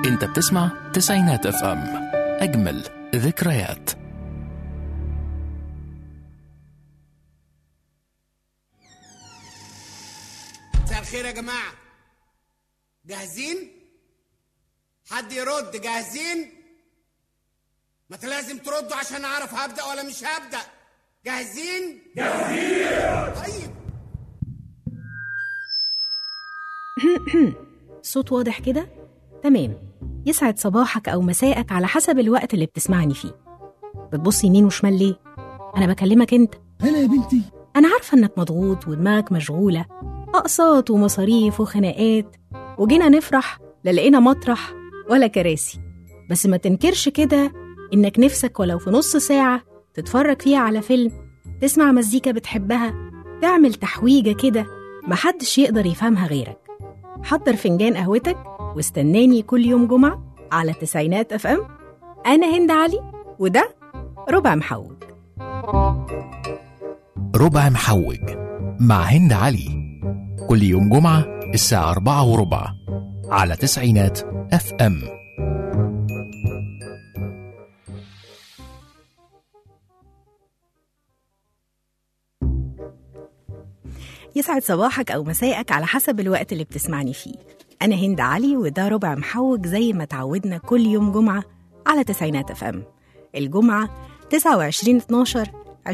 انت بتسمع تسعينات اف ام اجمل ذكريات مساء الخير يا جماعة جاهزين؟ حد يرد جاهزين؟ ما انت لازم تردوا عشان اعرف هبدأ ولا مش هبدأ جاهزين؟ جاهزين طيب صوت واضح كده؟ تمام يسعد صباحك أو مساءك على حسب الوقت اللي بتسمعني فيه بتبص يمين وشمال ليه؟ أنا بكلمك أنت هلا يا بنتي أنا عارفة إنك مضغوط ودماغك مشغولة أقساط ومصاريف وخناقات وجينا نفرح لا لقينا مطرح ولا كراسي بس ما تنكرش كده إنك نفسك ولو في نص ساعة تتفرج فيها على فيلم تسمع مزيكا بتحبها تعمل تحويجة كده محدش يقدر يفهمها غيرك حضر فنجان قهوتك واستناني كل يوم جمعة على تسعينات اف ام أنا هند علي وده ربع محوج ربع محوج مع هند علي كل يوم جمعة الساعة أربعة وربع على تسعينات اف ام يسعد صباحك أو مساءك على حسب الوقت اللي بتسمعني فيه أنا هند علي وده ربع محوج زي ما تعودنا كل يوم جمعة على تسعينات اف ام الجمعة 29 12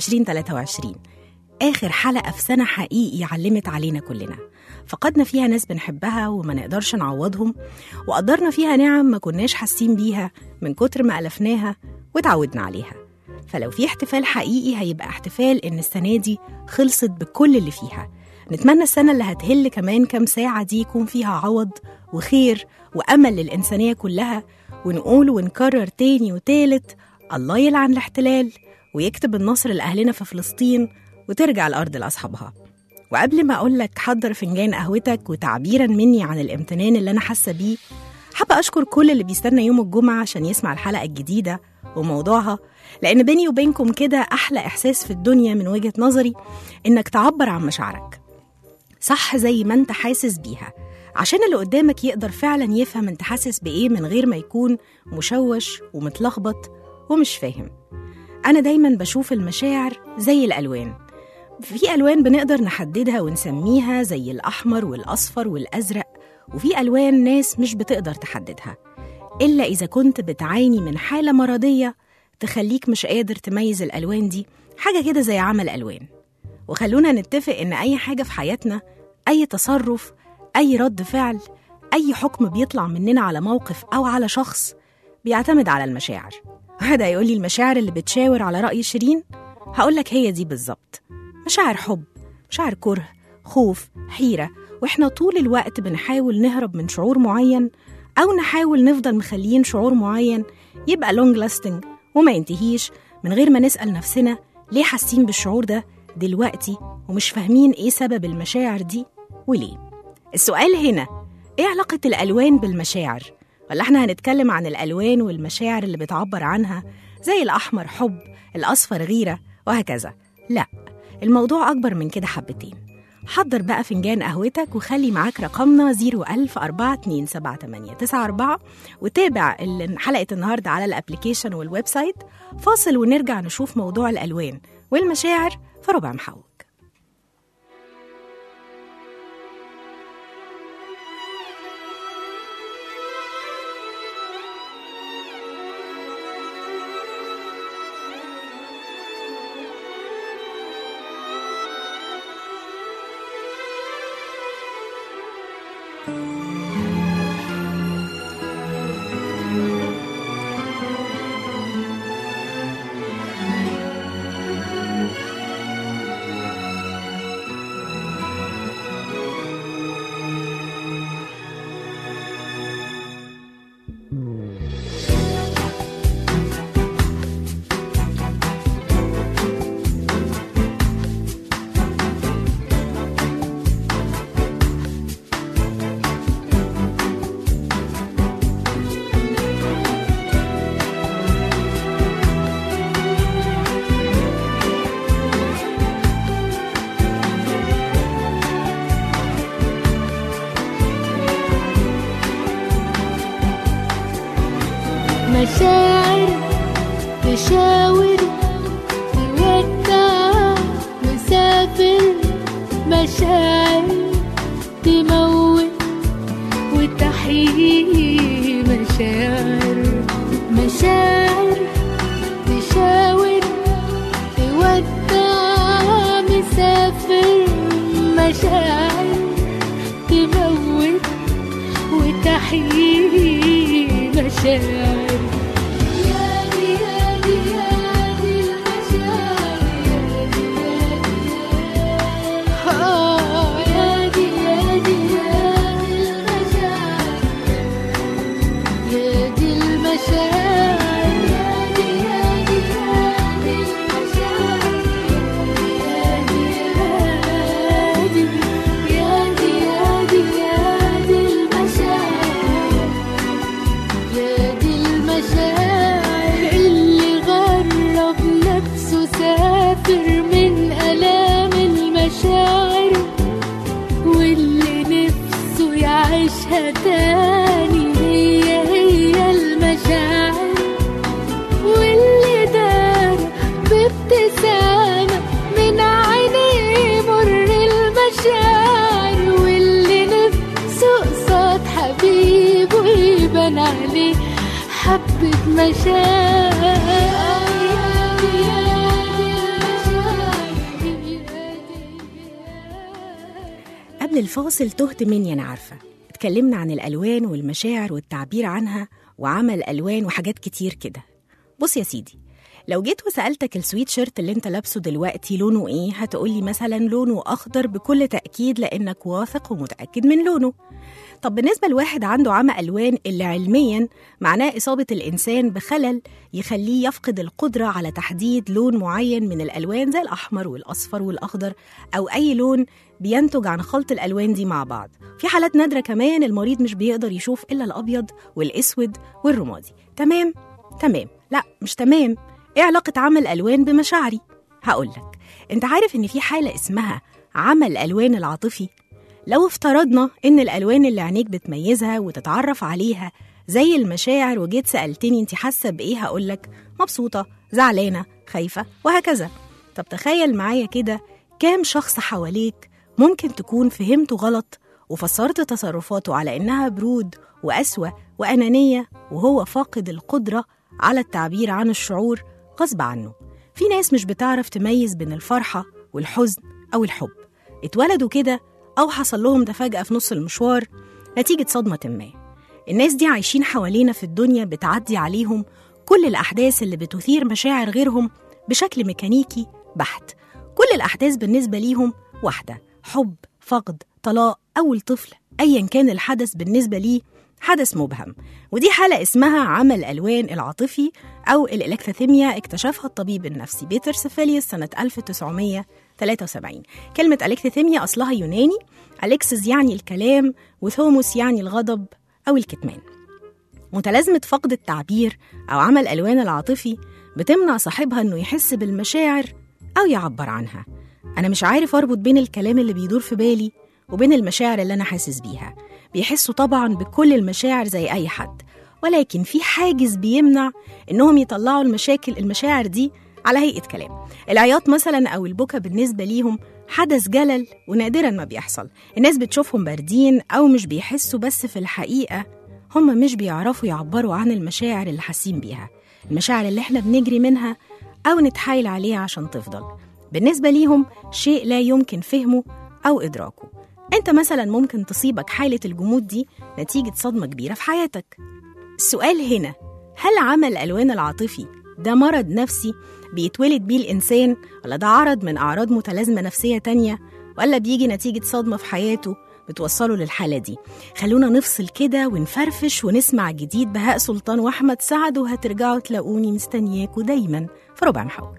2023 آخر حلقة في سنة حقيقي علمت علينا كلنا فقدنا فيها ناس بنحبها وما نقدرش نعوضهم وقدرنا فيها نعم ما كناش حاسين بيها من كتر ما ألفناها وتعودنا عليها فلو في احتفال حقيقي هيبقى احتفال إن السنة دي خلصت بكل اللي فيها نتمنى السنة اللي هتهل كمان كام ساعة دي يكون فيها عوض وخير وأمل للإنسانية كلها ونقول ونكرر تاني وتالت الله يلعن الاحتلال ويكتب النصر لأهلنا في فلسطين وترجع الأرض لأصحابها وقبل ما أقول لك حضر فنجان قهوتك وتعبيرا مني عن الامتنان اللي أنا حاسة بيه حابة أشكر كل اللي بيستنى يوم الجمعة عشان يسمع الحلقة الجديدة وموضوعها لأن بيني وبينكم كده أحلى إحساس في الدنيا من وجهة نظري إنك تعبر عن مشاعرك صح زي ما انت حاسس بيها عشان اللي قدامك يقدر فعلا يفهم انت حاسس بإيه من غير ما يكون مشوش ومتلخبط ومش فاهم أنا دايما بشوف المشاعر زي الألوان في ألوان بنقدر نحددها ونسميها زي الأحمر والأصفر والأزرق وفي ألوان ناس مش بتقدر تحددها إلا إذا كنت بتعاني من حالة مرضية تخليك مش قادر تميز الألوان دي حاجة كده زي عمل ألوان وخلونا نتفق إن أي حاجة في حياتنا أي تصرف أي رد فعل أي حكم بيطلع مننا على موقف أو على شخص بيعتمد على المشاعر واحد هيقول لي المشاعر اللي بتشاور على رأي شيرين هقولك هي دي بالظبط مشاعر حب مشاعر كره خوف حيرة وإحنا طول الوقت بنحاول نهرب من شعور معين أو نحاول نفضل مخليين شعور معين يبقى لونج لاستنج وما ينتهيش من غير ما نسأل نفسنا ليه حاسين بالشعور ده دلوقتي ومش فاهمين إيه سبب المشاعر دي وليه السؤال هنا إيه علاقة الألوان بالمشاعر؟ ولا إحنا هنتكلم عن الألوان والمشاعر اللي بتعبر عنها زي الأحمر حب الأصفر غيرة وهكذا لا الموضوع أكبر من كده حبتين حضر بقى فنجان قهوتك وخلي معاك رقمنا 010427894 وتابع ال- حلقة النهاردة على الابليكيشن والويب سايت فاصل ونرجع نشوف موضوع الألوان والمشاعر في ربع محوج مشاعر تشاور تودع مسافر مشاعر تموت وتحيي مشاعر مشاعر تشاور تودع مسافر مشاعر تموت وتحيي مشاعر يا دي يا دي يا دي المشاعر آه يا دي يا دي يا دي المشاعر يا دي المشاعر يا دي يا دي يا دي المشاعر يا دي يا دي يا دي يا دي المشاعر يا دي المشاعر اللي غرب نفسه سافر من آلام المشاعر واللي نفسه يعيشها تاني هي هي المشاعر واللي دار بابتسامة من عينيه مر المشاعر واللي نفسه قصاد حبيبه يبان عليه حبة مشاعر قبل الفاصل تهت مني أنا عارفة اتكلمنا عن الألوان والمشاعر والتعبير عنها وعمل ألوان وحاجات كتير كده بص يا سيدي لو جيت وسألتك السويت شيرت اللي انت لابسه دلوقتي لونه ايه هتقولي مثلا لونه أخضر بكل تأكيد لأنك واثق ومتأكد من لونه طب بالنسبة لواحد عنده عمى ألوان اللي علميا معناه إصابة الإنسان بخلل يخليه يفقد القدرة على تحديد لون معين من الألوان زي الأحمر والأصفر والأخضر أو أي لون بينتج عن خلط الألوان دي مع بعض في حالات نادرة كمان المريض مش بيقدر يشوف إلا الأبيض والأسود والرمادي تمام؟ تمام لا مش تمام إيه علاقة عمى الألوان بمشاعري؟ هقولك أنت عارف إن في حالة اسمها عمى الألوان العاطفي لو افترضنا إن الألوان اللي عينيك بتميزها وتتعرف عليها زي المشاعر وجيت سألتني انت حاسة بإيه هقولك مبسوطة زعلانة خايفة وهكذا طب تخيل معايا كده كام شخص حواليك ممكن تكون فهمته غلط وفسرت تصرفاته على إنها برود وقسوة وأنانية وهو فاقد القدرة على التعبير عن الشعور غصب عنه في ناس مش بتعرف تميز بين الفرحة والحزن أو الحب اتولدوا كده أو حصل لهم ده فجأة في نص المشوار نتيجة صدمة ما الناس دي عايشين حوالينا في الدنيا بتعدي عليهم كل الأحداث اللي بتثير مشاعر غيرهم بشكل ميكانيكي بحت كل الأحداث بالنسبة ليهم واحدة حب فقد طلاق أول طفل أيا كان الحدث بالنسبة ليه حدث مبهم ودي حالة اسمها عمى الألوان العاطفي أو الإلكتروثيميا اكتشفها الطبيب النفسي بيتر سيفيليوس سنة 1973 كلمة إلكتروثيميا أصلها يوناني أليكسس يعني الكلام وثوموس يعني الغضب أو الكتمان متلازمة فقد التعبير أو عمى الألوان العاطفي بتمنع صاحبها إنه يحس بالمشاعر أو يعبر عنها أنا مش عارف أربط بين الكلام اللي بيدور في بالي وبين المشاعر اللي أنا حاسس بيها بيحسوا طبعا بكل المشاعر زي أي حد ولكن في حاجز بيمنع إنهم يطلعوا المشاكل المشاعر دي على هيئة كلام العياط مثلا أو البكا بالنسبة ليهم حدث جلل ونادرا ما بيحصل الناس بتشوفهم باردين أو مش بيحسوا بس في الحقيقة هم مش بيعرفوا يعبروا عن المشاعر اللي حاسين بيها المشاعر اللي احنا بنجري منها أو نتحايل عليها عشان تفضل بالنسبة ليهم شيء لا يمكن فهمه أو إدراكه أنت مثلا ممكن تصيبك حالة الجمود دي نتيجة صدمة كبيرة في حياتك السؤال هنا هل عمى الألوان العاطفي ده مرض نفسي بيتولد بيه الإنسان ولا ده عرض من أعراض متلازمة نفسية تانية ولا بيجي نتيجة صدمة في حياته بتوصله للحالة دي خلونا نفصل كده ونفرفش ونسمع جديد بهاء سلطان وأحمد سعد وهترجعوا تلاقوني مستنياكوا دايما في ربع محوج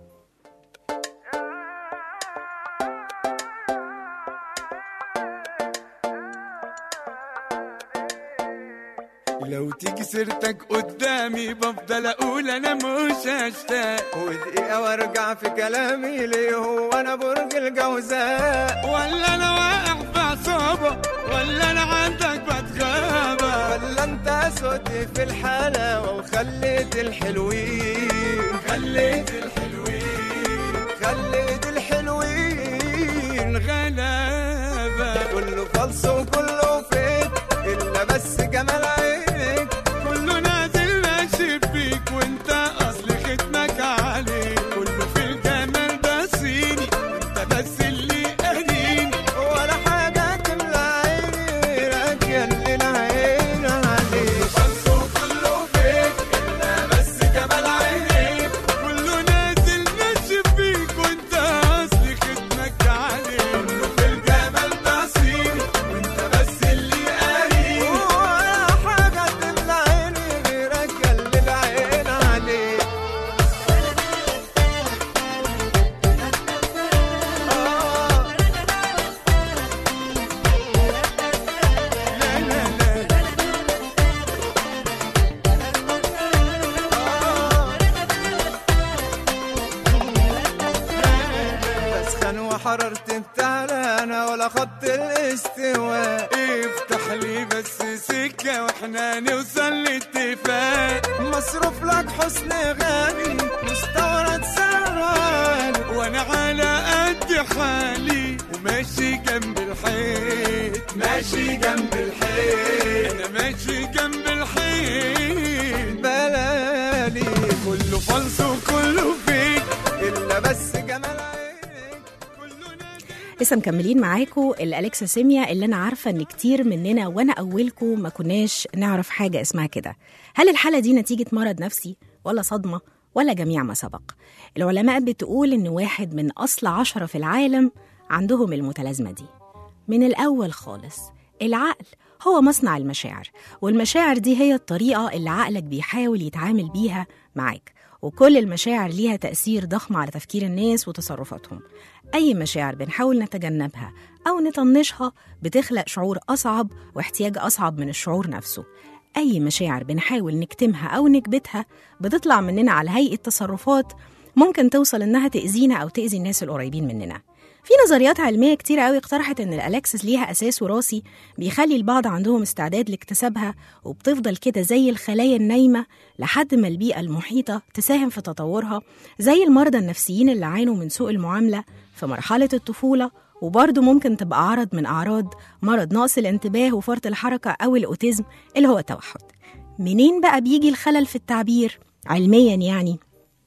لو تيجي سيرتك قدامي بفضل اقول انا مش هشتاق ودقيقة وارجع في كلامي ليه هو انا برج الجوزاء ولا انا واقع في عصابة ولا انا عندك بتغابة ولا انت اسود دخلتني في الحلاوة وخليت الحلوين خليت الحلوين خليت الحلوين غلابة كله فلس وكله فيك إلا بس جمال عينك كله نازل ماشي بيك وانت اصل ختمك عليه كله في الجمال ده صيني وانت بس اللي قاريني ولا حاجة تملى عيني غيرك يا اللي العين عليك فلس وكله فيك إلا بس جمال عينك كله نازل ماشي بيك وانت اصل ختمك عليه كله في الجمال ده صيني وانت بس اللي قاريني ولا حاجة تملى عيني غيرك يا اللي العين عليك آه لا لا لا بسخن وحررت بتعلى انا ولا خط الاستواء افتح لي بس سكة واحنا نوصل لاتفاق مصروف لك حسن غالي مستورد سعران وانا على قد حالي وماشي جنب الحيط ماشي جنب الحيط انا ماشي جنب الحيط بلالي كله فلس وكله فيك الا بس جمال عينك كله نازل لسه مكملين معاكم الالكساسيميا اللي انا عارفه ان كتير مننا وانا اولكم ما كناش نعرف حاجه اسمها كده هل الحاله دي نتيجه مرض نفسي ولا صدمه ولا جميع ما سبق العلماء بتقول ان واحد من اصل عشرة في العالم عندهم المتلازمه دي من الاول خالص العقل هو مصنع المشاعر والمشاعر دي هي الطريقه اللي عقلك بيحاول يتعامل بيها معاك وكل المشاعر ليها تأثير ضخم على تفكير الناس وتصرفاتهم أي مشاعر بنحاول نتجنبها أو نطنشها بتخلق شعور أصعب واحتياج أصعب من الشعور نفسه أي مشاعر بنحاول نكتمها أو نكبتها بتطلع مننا على هيئة تصرفات ممكن توصل إنها تأذينا أو تأذي الناس القريبين مننا في نظريات علمية كتير قوي اقترحت إن الألكسس ليها أساس وراثي بيخلي البعض عندهم استعداد لاكتسابها وبتفضل كده زي الخلايا النايمة لحد ما البيئة المحيطة تساهم في تطورها زي المرضى النفسيين اللي عانوا من سوء المعاملة في مرحلة الطفولة وبرضه ممكن تبقى عرض من أعراض مرض نقص الانتباه وفرط الحركة أو الأوتيزم اللي هو التوحد منين بقى بيجي الخلل في التعبير علميا يعني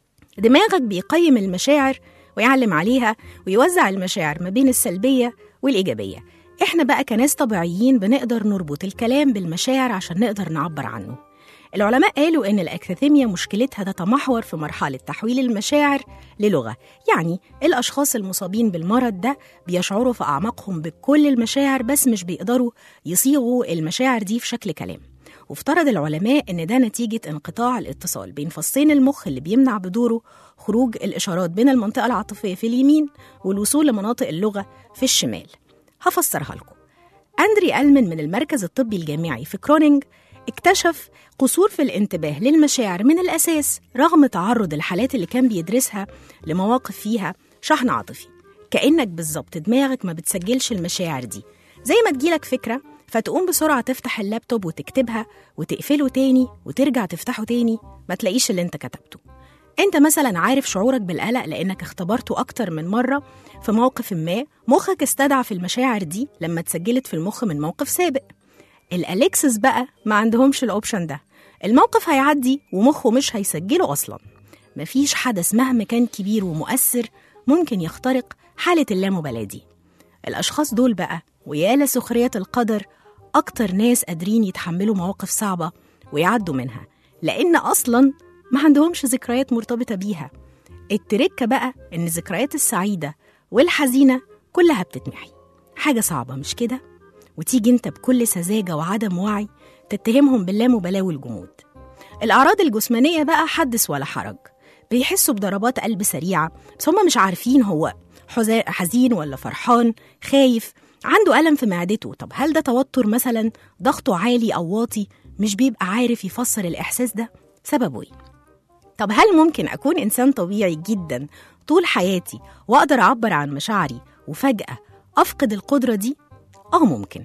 دماغك بيقيم المشاعر ويعلم عليها ويوزع المشاعر ما بين السلبية والإيجابية إحنا بقى كناس طبيعيين بنقدر نربط الكلام بالمشاعر عشان نقدر نعبر عنه العلماء قالوا إن الأكثيميا مشكلتها تتمحور في مرحلة تحويل المشاعر للغة يعني الأشخاص المصابين بالمرض ده بيشعروا في أعماقهم بكل المشاعر بس مش بيقدروا يصيغوا المشاعر دي في شكل كلام وافترض العلماء ان ده نتيجه انقطاع الاتصال بين فصين المخ اللي بيمنع بدوره خروج الاشارات بين المنطقه العاطفيه في اليمين والوصول لمناطق اللغه في الشمال هفسرها لكم اندري ألمن من المركز الطبي الجامعي في كرونينج اكتشف قصور في الانتباه للمشاعر من الأساس رغم تعرض الحالات اللي كان بيدرسها لمواقف فيها شحن عاطفي كأنك بالظبط دماغك ما بتسجلش المشاعر دي زي ما تجيلك فكرة فتقوم بسرعة تفتح اللابتوب وتكتبها وتقفله تاني وترجع تفتحه تاني ما تلاقيش اللي انت كتبته انت مثلا عارف شعورك بالقلق لانك اختبرته اكتر من مرة في موقف ما مخك استدعى في المشاعر دي لما اتسجلت في المخ من موقف سابق الاليكسس بقى ما عندهمش الاوبشن ده الموقف هيعدي ومخه مش هيسجله اصلا مفيش حدث مهما كان كبير ومؤثر ممكن يخترق حالة اللامبالاة دي الأشخاص دول بقى ويا لسخرية القدر أكتر ناس قادرين يتحملوا مواقف صعبة ويعدوا منها لأن أصلا ما عندهمش ذكريات مرتبطة بيها التركة بقى إن الذكريات السعيدة والحزينة كلها بتتمحي حاجة صعبة مش كده؟ وتيجي انت بكل سذاجة وعدم وعي تتهمهم باللامبالاة والجمود الأعراض الجسمانية بقى حدث ولا حرج بيحسوا بضربات قلب سريعة بس هم مش عارفين هو حزا- حزين ولا فرحان خايف عنده ألم في معدته طب هل ده توتر مثلا ضغطه عالي أو واطي مش بيبقى عارف يفسر الإحساس ده سببه إيه طب هل ممكن أكون إنسان طبيعي جدا طول حياتي وأقدر أعبر عن مشاعري وفجأة أفقد القدرة دي؟ آه ممكن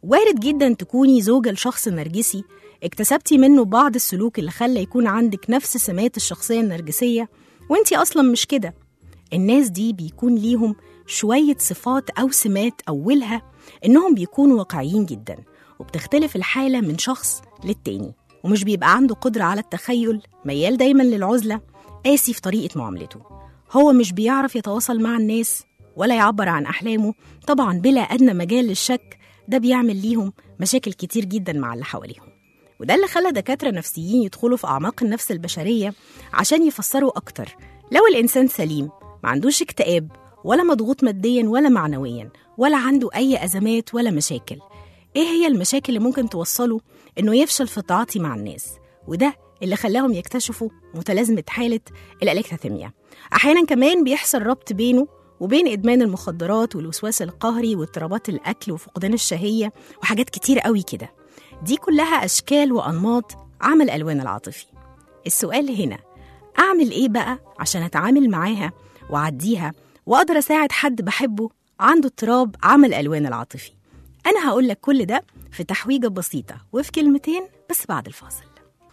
وارد جدا تكوني زوجة لشخص نرجسي اكتسبتي منه بعض السلوك اللي خلى يكون عندك نفس سمات الشخصية النرجسية وانتي أصلا مش كده الناس دي بيكون ليهم شوية صفات أو سمات أولها إنهم بيكونوا واقعيين جدا وبتختلف الحالة من شخص للتاني ومش بيبقى عنده قدرة على التخيل ميال دايما للعزلة قاسي في طريقة معاملته هو مش بيعرف يتواصل مع الناس ولا يعبر عن أحلامه طبعا بلا أدنى مجال للشك ده بيعمل ليهم مشاكل كتير جدا مع اللي حواليهم وده اللي خلى دكاترة نفسيين يدخلوا في أعماق النفس البشرية عشان يفسروا أكتر لو الإنسان سليم ما عندوش اكتئاب ولا مضغوط ماديا ولا معنويا ولا عنده أي أزمات ولا مشاكل إيه هي المشاكل اللي ممكن توصله إنه يفشل في التعاطي مع الناس وده اللي خلاهم يكتشفوا متلازمة حالة الألكتاثيميا أحيانا كمان بيحصل ربط بينه وبين إدمان المخدرات والوسواس القهري واضطرابات الأكل وفقدان الشهية وحاجات كتير قوي كده دي كلها أشكال وأنماط عمل ألوان العاطفي السؤال هنا أعمل إيه بقى عشان أتعامل معاها وأعديها وأقدر أساعد حد بحبه عنده اضطراب عمل ألوان العاطفي أنا هقول لك كل ده في تحويجة بسيطة وفي كلمتين بس بعد الفاصل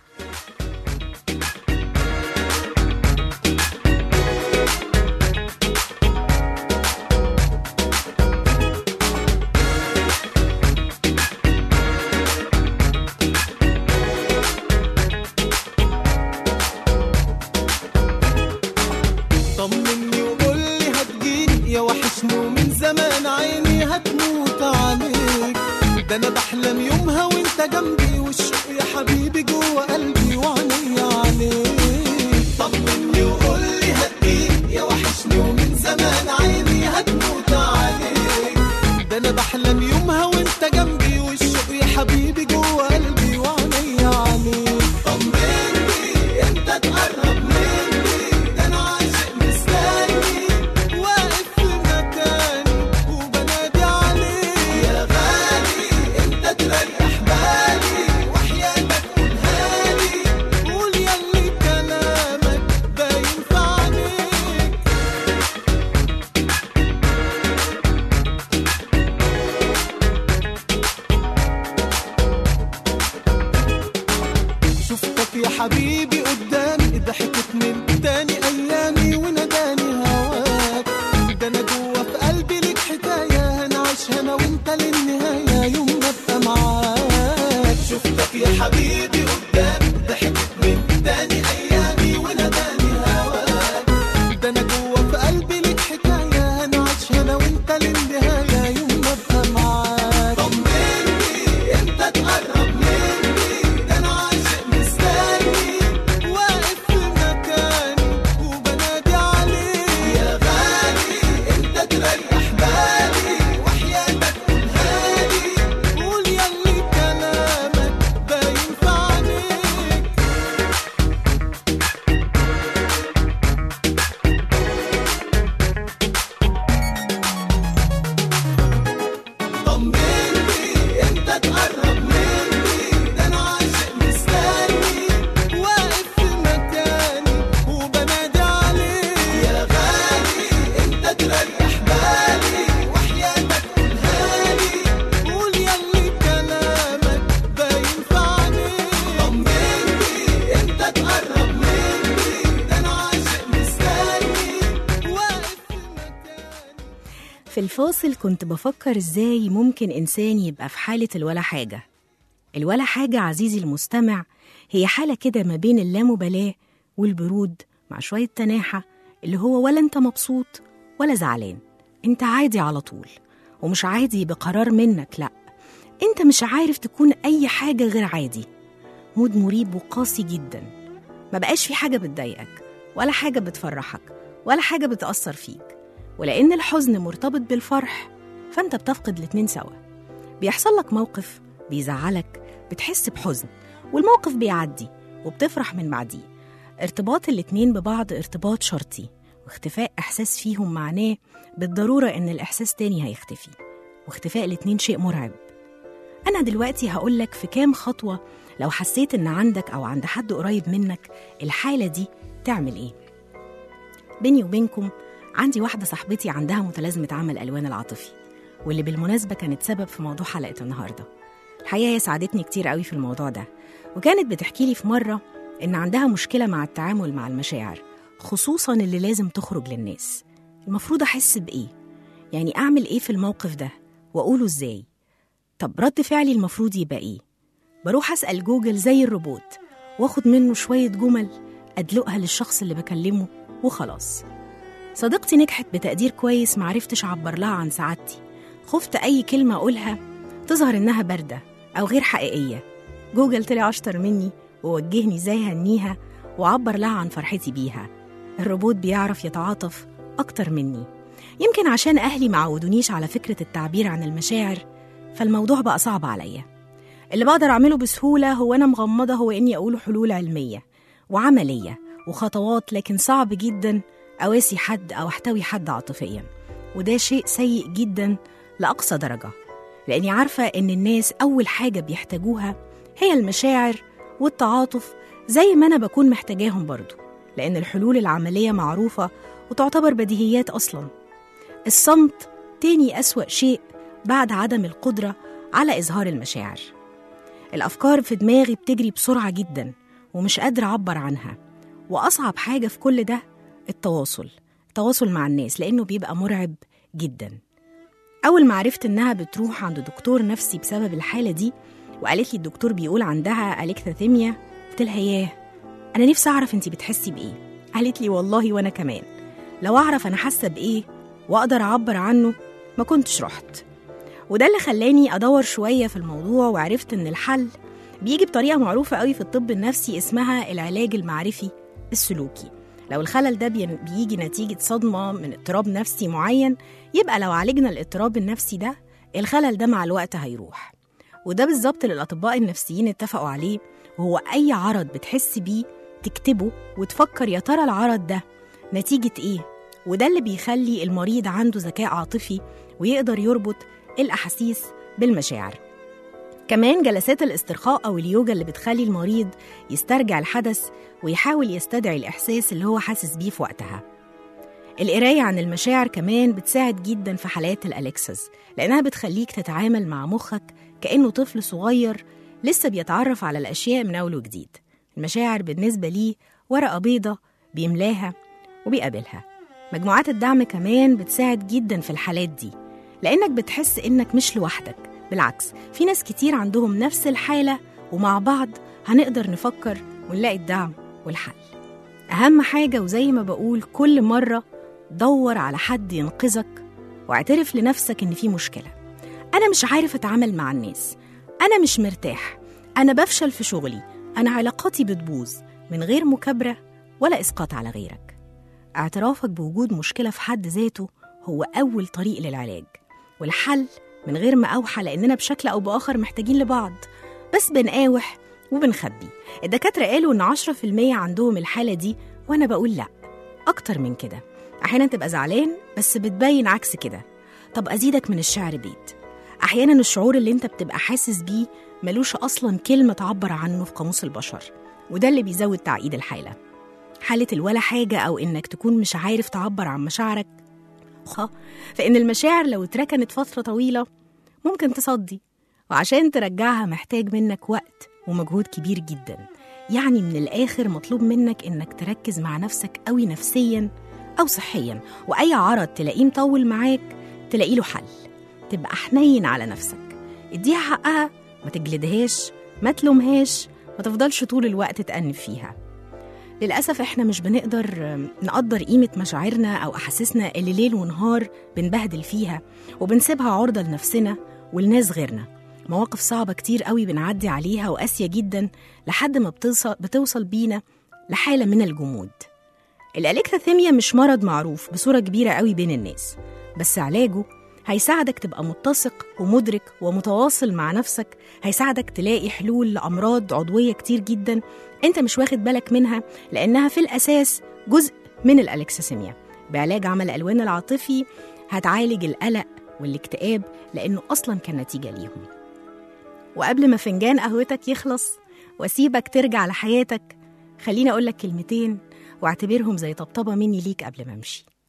طمني وقول لي هتجيني يا وحشني ومن زمان عيني هتموت عليك ده انا بحلم يومها وانت جنبي والشوق يا حبيبي جوه قلبي وعيني عليك طمني وقول لي هتجيني يا وحشني ومن زمان عيني هتموت عليك ده انا بحلم يومها وانت جنبي والشوق يا حبيبي جوه قلبي وعيني عليك طمني انت تقرب مني ده انا عاشق مستني واقف في مكاني وبنادي عليك يا غالي انت تريح بالي وحياتك قولها لي قول ياللي كلامك باين في عينيك شفتك يا حبيبي قدامي ضحكت من تاني ايامي وناداني هواك ده انا جوه في قلبي ليك حكايه هنعيشها انا وانت للنهايه يوم ما ابقى معاك شفتك يا حبيبي قدامي ضحكت من تاني ايامي وناداني هواك ده انا جوه في قلبي ليك حكايه هنعيشها انا وانت للنهايه يوم ما ابقى معاك طمني انت تقرب مني ده انا عاشق مستني واقف في مكاني وبنادي عليك يا غالي انت تريح بالي وحياتك قولها لي قول ياللي كلامك باين في عينيك طمني انت تقرب مني ده انا عاشق مستني واقف في مكاني وبنادي عليك يا غالي انت تريح بالي وحياتك قولها لي قول ياللي كلامك باين في عينيك طمني انت تقرب مني ده انا عاشق مستني واقف في مكاني في الفاصل كنت بفكر ازاي ممكن انسان يبقى في حاله الولا حاجه الولا حاجه عزيزي المستمع هي حاله كده ما بين اللامبالاه والبرود مع شويه تناحه اللي هو ولا انت مبسوط ولا زعلان انت عادي على طول ومش عادي بقرار منك لا انت مش عارف تكون اي حاجه غير عادي مود مريب وقاسي جدا ما بقاش في حاجه بتضايقك ولا حاجه بتفرحك ولا حاجه بتاثر فيك ولأن الحزن مرتبط بالفرح فأنت بتفقد الاتنين سوا بيحصل لك موقف بيزعلك بتحس بحزن والموقف بيعدي وبتفرح من بعديه ارتباط الاتنين ببعض ارتباط شرطي واختفاء إحساس فيهم معناه بالضرورة إن الإحساس تاني هيختفي واختفاء الاتنين شيء مرعب أنا دلوقتي هقولك في كام خطوة لو حسيت إن عندك أو عند حد قريب منك الحالة دي تعمل إيه بيني وبينكم عندي واحدة صاحبتي عندها متلازمة عمل ألوان العاطفي واللي بالمناسبة كانت سبب في موضوع حلقة النهاردة الحقيقة هي ساعدتني كتير قوي في الموضوع ده وكانت بتحكي لي في مرة إن عندها مشكلة مع التعامل مع المشاعر خصوصا اللي لازم تخرج للناس المفروض أحس بإيه؟ يعني أعمل إيه في الموقف ده؟ وأقوله إزاي؟ طب رد فعلي المفروض يبقى إيه؟ بروح أسأل جوجل زي الروبوت واخد منه شوية جمل أدلقها للشخص اللي بكلمه وخلاص صديقتي نجحت بتقدير كويس معرفتش أعبر لها عن سعادتي خفت أي كلمة أقولها تظهر إنها باردة أو غير حقيقية جوجل طلع أشطر مني ووجهني إزاي هنيها وعبر لها عن فرحتي بيها الروبوت بيعرف يتعاطف أكتر مني يمكن عشان أهلي معودونيش على فكرة التعبير عن المشاعر فالموضوع بقى صعب عليا اللي بقدر أعمله بسهولة هو أنا مغمضة هو إني أقول حلول علمية وعملية وخطوات لكن صعب جدا أواسي حد أو أحتوي حد عاطفيا وده شيء سيء جدا لأقصى درجة لأني عارفة إن الناس أول حاجة بيحتاجوها هي المشاعر والتعاطف زي ما أنا بكون محتاجاهم برضو لأن الحلول العملية معروفة وتعتبر بديهيات أصلا الصمت تاني أسوأ شيء بعد عدم القدرة على إظهار المشاعر الأفكار في دماغي بتجري بسرعة جدا ومش قادرة أعبر عنها وأصعب حاجة في كل ده التواصل التواصل مع الناس لأنه بيبقى مرعب جدا أول ما عرفت إنها بتروح عند دكتور نفسي بسبب الحالة دي وقالت لي الدكتور بيقول عندها أليكثاثيميا قلت لها ياه أنا نفسي أعرف أنت بتحسي بإيه قالت لي والله وأنا كمان لو أعرف أنا حاسة بإيه وأقدر أعبر عنه ما كنتش رحت وده اللي خلاني أدور شوية في الموضوع وعرفت إن الحل بيجي بطريقة معروفة قوي في الطب النفسي اسمها العلاج المعرفي السلوكي لو الخلل ده بين- بيجي نتيجة صدمة من اضطراب نفسي معين يبقى لو عالجنا الاضطراب النفسي ده الخلل ده مع الوقت هيروح وده بالظبط اللي الأطباء النفسيين اتفقوا عليه وهو أي عرض بتحس بيه تكتبه وتفكر يا ترى العرض ده نتيجة إيه وده اللي بيخلي المريض عنده ذكاء عاطفي ويقدر يربط الأحاسيس بالمشاعر كمان جلسات الاسترخاء أو اليوجا اللي بتخلي المريض يسترجع الحدث ويحاول يستدعي الإحساس اللي هو حاسس بيه في وقتها القراية عن المشاعر كمان بتساعد جدا في حالات الأليكسز لأنها بتخليك تتعامل مع مخك كأنه طفل صغير لسه بيتعرف على الأشياء من أول وجديد المشاعر بالنسبة ليه ورقة بيضة بيملاها وبيقابلها مجموعات الدعم كمان بتساعد جدا في الحالات دي لأنك بتحس إنك مش لوحدك بالعكس في ناس كتير عندهم نفس الحالة ومع بعض هنقدر نفكر ونلاقي الدعم والحل أهم حاجة وزي ما بقول كل مرة دور على حد ينقذك واعترف لنفسك إن في مشكلة أنا مش عارف أتعامل مع الناس أنا مش مرتاح أنا بفشل في شغلي أنا علاقاتي بتبوظ من غير مكابرة ولا إسقاط على غيرك اعترافك بوجود مشكلة في حد ذاته هو أول طريق للعلاج والحل من غير ما أوحى لأننا بشكل أو بآخر محتاجين لبعض بس بنقاوح وبنخبي الدكاترة قالوا إن 10% عندهم الحالة دي وأنا بقول لأ أكتر من كده أحيانا تبقى زعلان بس بتبين عكس كده طب أزيدك من الشعر بيت أحيانا الشعور اللي أنت بتبقى حاسس بيه ملوش أصلا كلمة تعبر عنه في قاموس البشر وده اللي بيزود تعقيد الحالة حالة الولا حاجة أو إنك تكون مش عارف تعبر عن مشاعرك خ فإن المشاعر لو اتركنت فترة طويلة ممكن تصدي وعشان ترجعها محتاج منك وقت ومجهود كبير جدا يعني من الآخر مطلوب منك إنك تركز مع نفسك قوي نفسيا أو صحيا وأي عرض تلاقيه مطول معاك تلاقي له حل تبقى حنين على نفسك اديها حقها ما تجلدهاش ما تلومهاش ما تفضلش طول الوقت تأنب فيها للأسف إحنا مش بنقدر نقدر قيمة مشاعرنا أو أحاسيسنا اللي ليل ونهار بنبهدل فيها وبنسيبها عرضة لنفسنا ولناس غيرنا مواقف صعبة كتير قوي بنعدي عليها وقاسية جدا لحد ما بتوصل, بتوصل بينا لحالة من الجمود الأليكثاثيميا مش مرض معروف بصورة كبيرة قوي بين الناس بس علاجه هيساعدك تبقى متسق ومدرك ومتواصل مع نفسك هيساعدك تلاقي حلول لأمراض عضوية كتير جدا انت مش واخد بالك منها لأنها في الأساس جزء من الأليكساسيميا بعلاج عمل الألوان العاطفي هتعالج القلق والاكتئاب لأنه أصلا كان نتيجة ليهم وقبل ما فنجان قهوتك يخلص واسيبك ترجع لحياتك خليني أقولك كلمتين واعتبرهم زي طبطبة مني ليك قبل ما أمشي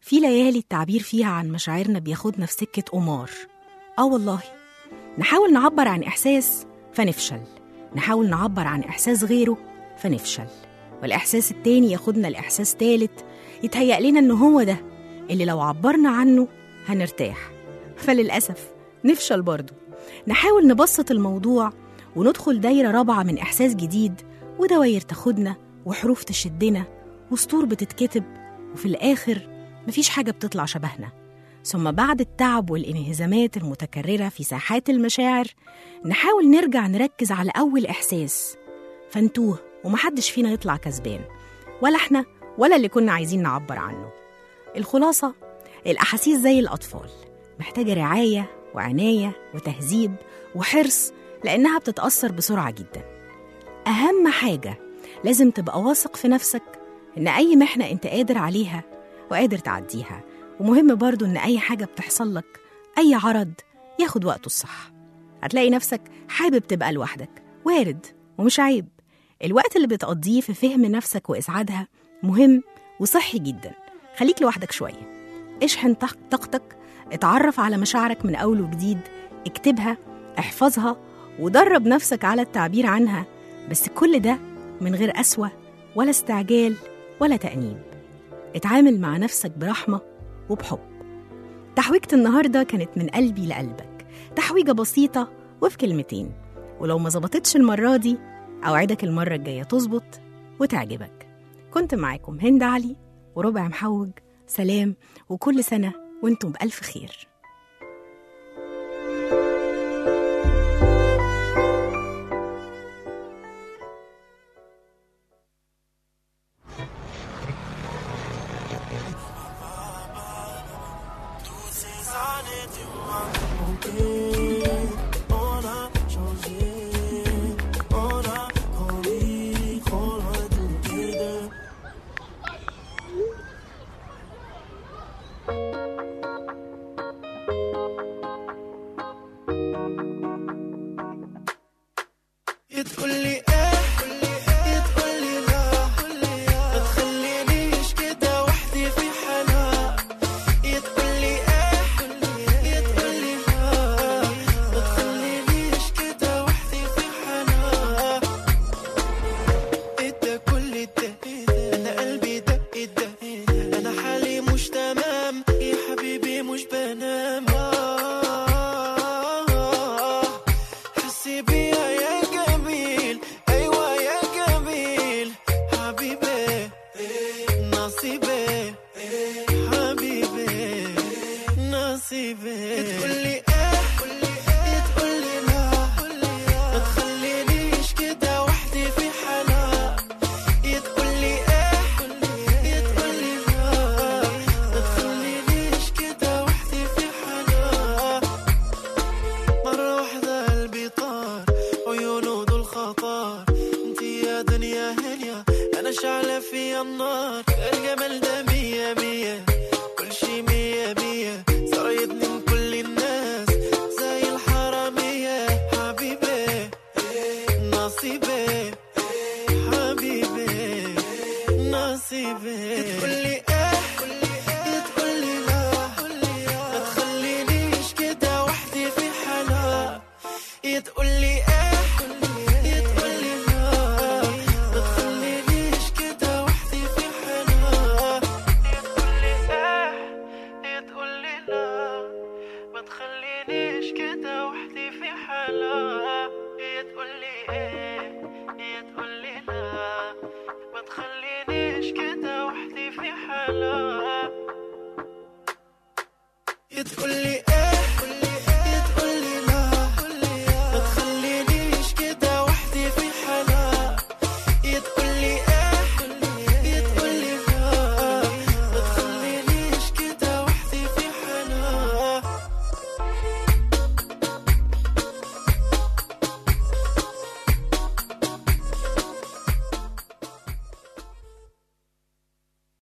في ليالي التعبير فيها عن مشاعرنا بياخدنا في سكة قمار آه والله نحاول نعبر عن إحساس فنفشل نحاول نعبر عن إحساس غيره فنفشل والإحساس التاني ياخدنا لإحساس تالت يتهيأ لنا إن هو ده اللي لو عبرنا عنه هنرتاح فللأسف نفشل برضه نحاول نبسط الموضوع وندخل دايرة رابعة من إحساس جديد ودواير تاخدنا وحروف تشدنا وسطور بتتكتب وفي الآخر مفيش حاجة بتطلع شبهنا ثم بعد التعب والانهزامات المتكررة في ساحات المشاعر نحاول نرجع نركز على أول إحساس فنتوه ومحدش فينا يطلع كسبان ولا احنا ولا اللي كنا عايزين نعبر عنه الخلاصة الأحاسيس زي الأطفال محتاجة رعاية وعناية وتهذيب وحرص لأنها بتتأثر بسرعة جدا أهم حاجة لازم تبقى واثق في نفسك إن أي محنة أنت قادر عليها وقادر تعديها ومهم برضو إن أي حاجة بتحصل لك أي عرض ياخد وقته الصح هتلاقي نفسك حابب تبقى لوحدك وارد ومش عيب الوقت اللي بتقضيه في فهم نفسك وإسعادها مهم وصحي جدا خليك لوحدك شوية اشحن طاق- طاقتك اتعرف على مشاعرك من أول وجديد اكتبها احفظها ودرب نفسك على التعبير عنها بس كل ده من غير قسوة ولا استعجال ولا تأنيب اتعامل مع نفسك برحمة وبحب تحويجة النهاردة كانت من قلبي لقلبك تحويجة بسيطة وفي كلمتين ولو ما ظبطتش المرة دي أوعدك المرة الجاية تظبط وتعجبك كنت معاكم هند علي وربع محوج سلام وكل سنة وانتم بألف خير تقول لي ايه تقول لي لا ما تخلينيش كده وحدي في حالها تقول لي ايه تقول لي لا ما تخلينيش كده وحدي في حالها ده كل ده انا قلبي دق ده انا حالي مش تمام يا حبيبي مش بنام حسي بيها يا جميل ايوه يا جميل حبيبي نصيبي حبيبي نصيبي تقولي ايه تقولي لا ما تخلينيش كده وحدي في حالها تقولي ايه تقولي لا ما تخلينيش كده وحدي في حالها مرة واحدة قلبي طار عيونه دول خطر انتي يا دنيا هنيا انا شعلة فيا النار الجمال ده مية مية كل شي مية مية صايدني من كل الناس زي الحرامية حبيبي نصيبي حبيبي نصيبي تقولي ايه تقولي لا ما تخلينيش كده وحدي في حالها تقولي ايه تقولي لا ما تخلينيش كده وحدي في حالها تقولي ايه تقولي لا ما تخلينيش كده وحدي في حالها تقولي ايه تقولي لا ما تخلينيش كده وحدي في حالها تقولي